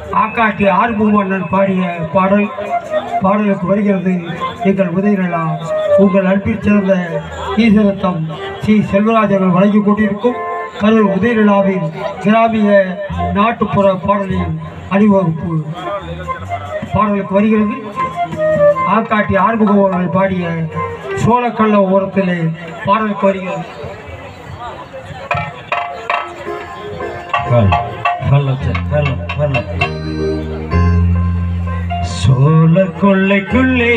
ஆக்காட்டி ஆறுமுகமன்னன் பாடிய பாடல் பாடலுக்கு வருகிறது எங்கள் உதயநிலா உங்கள் அன்பில் சிறந்த ஈஸ்வரத்தம் ஸ்ரீ செல்வராஜர்கள் வழங்கிக் கொண்டிருக்கும் கரூர் உதயநிலாவின் கிராமிய நாட்டுப்புற பாடலின் அணிவகுப்பு பாடலுக்கு வருகிறது ஆக்காட்டி ஆறுமுகம் அவர்கள் பாடிய சோழக்கள்ள ஓரத்திலே பாடலுக்கு வருகிறது சோழ கொள்ளைக்குள்ளே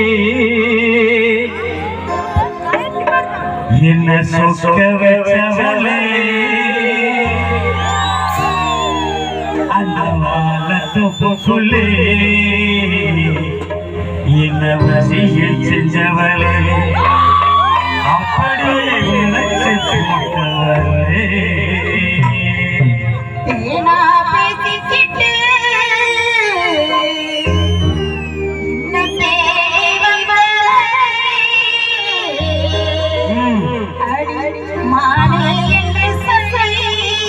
என்ன சொக்க வச்சவளே அந்த வாழத்துப்புக்குள்ளே என்ன வசியில் செஞ்சவளே அப்படியே நினைச்சு போட்டவளே தேனா பேசிக்கிட்டு என்ன தேவை அடி மானே என்று சொல்லி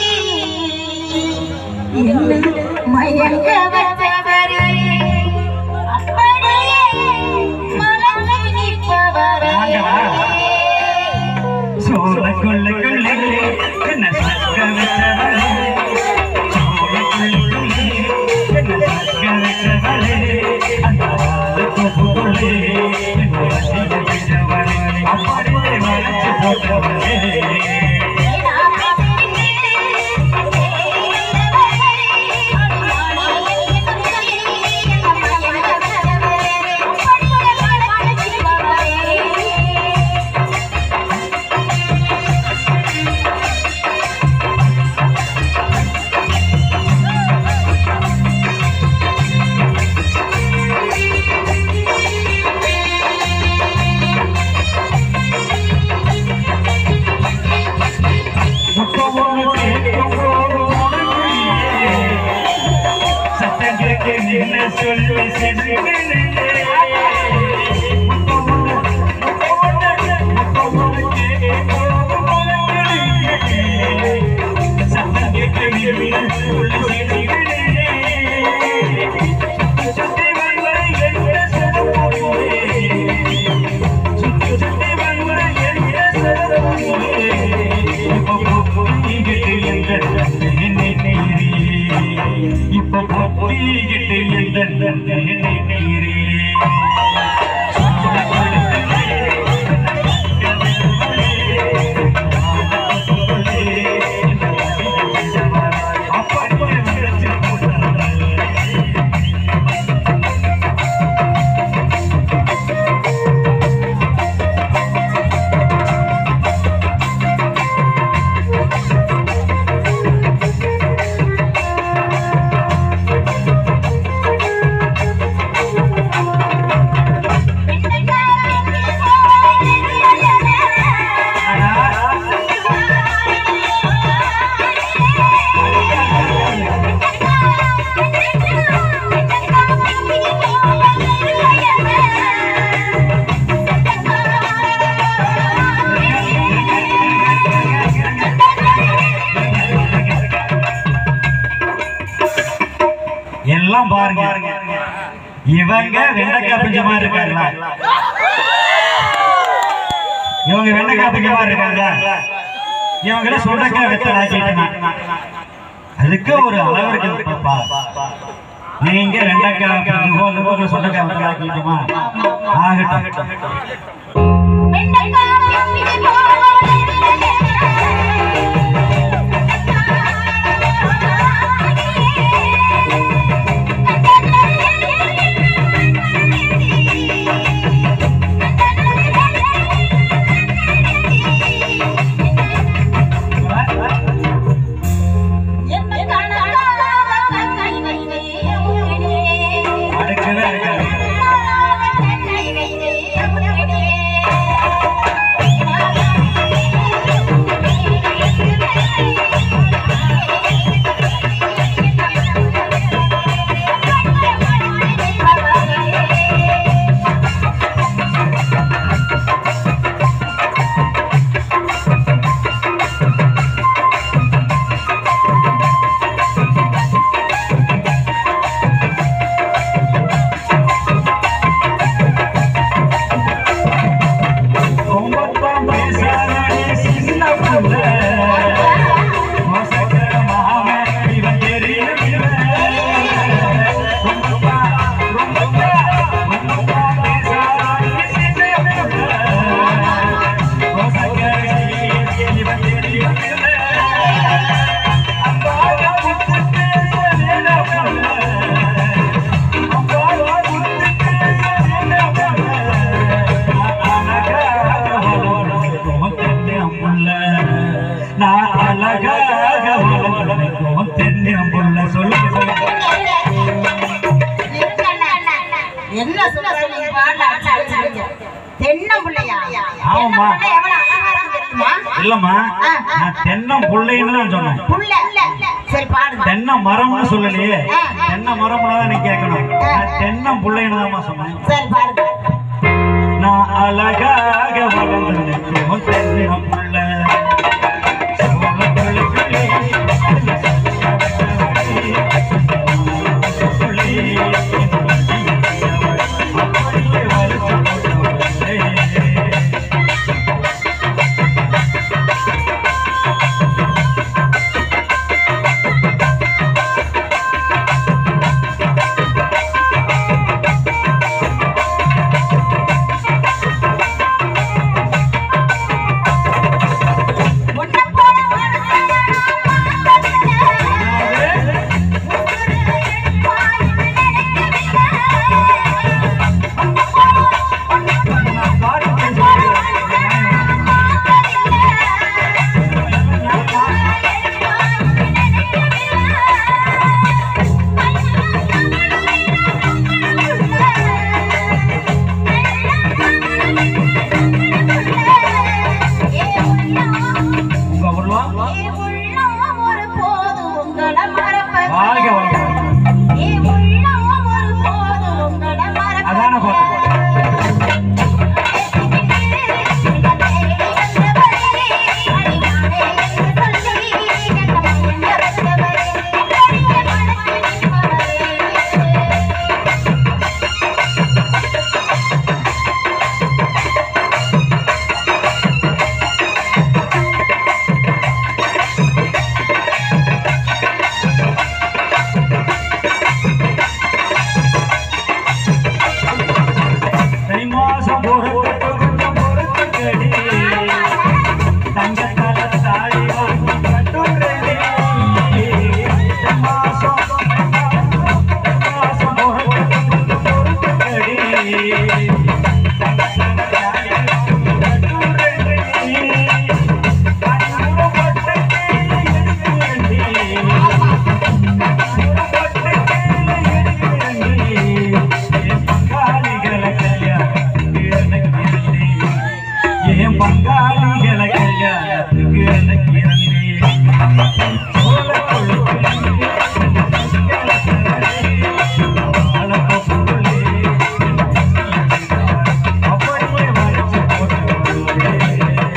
என்ன மயங்க வச்சவரே அப்படியே மலர்ந்து நிற்பவரே சோழ கொள்ளைக்குள்ளே என்ன சொக்க வச்சவளே சோழ கொள்ளைக்குள்ளே என்ன சொக்க வச்சவளே அந்த வாழத்துப்புக்குள்ளே என்ன வசியில் செஞ்சவளே அப்படியே நினைச்சு போட்டவளே தேனா பேசிக்கிட்டு இப்ப பொத்திக்கிட்டு எந்த நீரே எல்லாம் பாருங்க இவங்க வெண்டைக்காய் பிஞ்ச மாதிரி இருக்காங்களா இவங்க வெண்டைக்காய் பிஞ்ச மாதிரி இருக்காங்க இவங்கள சுண்டைக்காய் வெத்தல் ஆக்கிட்டு அதுக்கு ஒரு அளவு இருக்குது பாப்பா நீங்க வெண்டைக்காய் பிஞ்சு போல சுண்டைக்காய் வெத்தல் ஆக்கிட்டுமா ஆகட்டும் அடுக்கவே இருக்காது கை வைத்தே ஆமாம்மா பொண்ணு எவ்வளவு அழகா இருக்கு தெரியுமா? இல்லம்மா ஆ, ஆ. நான் தென்னம் புள்ளைன்னு தான் சொன்னேன் புள்ள சரி பாடுங்க தென்னை மரம்னு சொல்லலையே ஆ. தென்னை மரம்னு தான் நீ கேட்கணும் நான் தென்னம் புள்ளைன்னு தான் சொன்னேன் சரி பாடுங்க நான் அழகாக வளர்ந்து நிற்கும் தென்னம் புள்ள சோழர்களுக்குள்ளே அப்படியே வளர்த்து போட்டவளே. உன்னை போல மனுஷனா நான் பாட்டு உங்க உள்ளம் ஒரு போது உங்களை மறப்பது வாழ்க வளமுடன் ஏ உள்ளம் ஒரு போது உங்களை மறப்பது அதான பாட்டு தை மாசம் பொறுத்து கொஞ்சம் பொறுத்துக்கடி தங்கத்தால தாலி வாங்கி கட்டுறேடி தை மாசம் தை மாசம் பொறுத்து கொஞ்சம் பொறுத்துக்கடி தங்கத்தால தாலி வாங்கி கட்டுறேடி கண்ணுறப்பட்ட கேள்வி எடுக்கிறேன்டி என் பங்காளிகளை கல்யாணத்துக்கு எனக்கு அப்படியே வரைச்சு போட்டு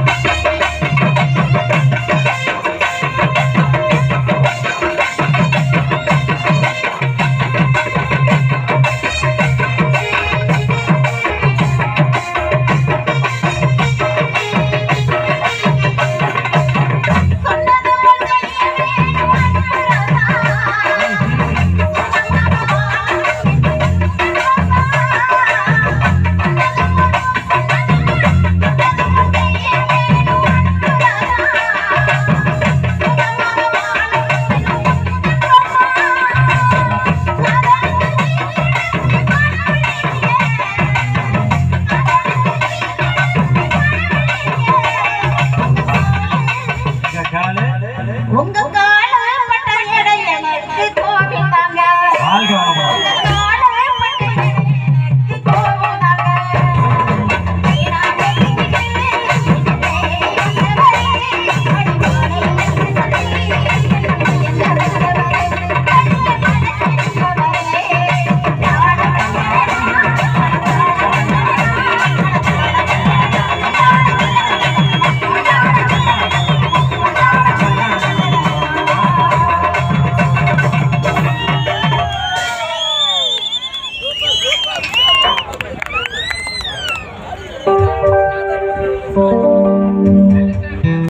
காலு உங்க கால பட்ட எடை எனக்கு கோவில் தாங்க வாழ்க வளமுடன் உங்க கால பட்ட எடை எனக்கு கோவில் தாங்க Thank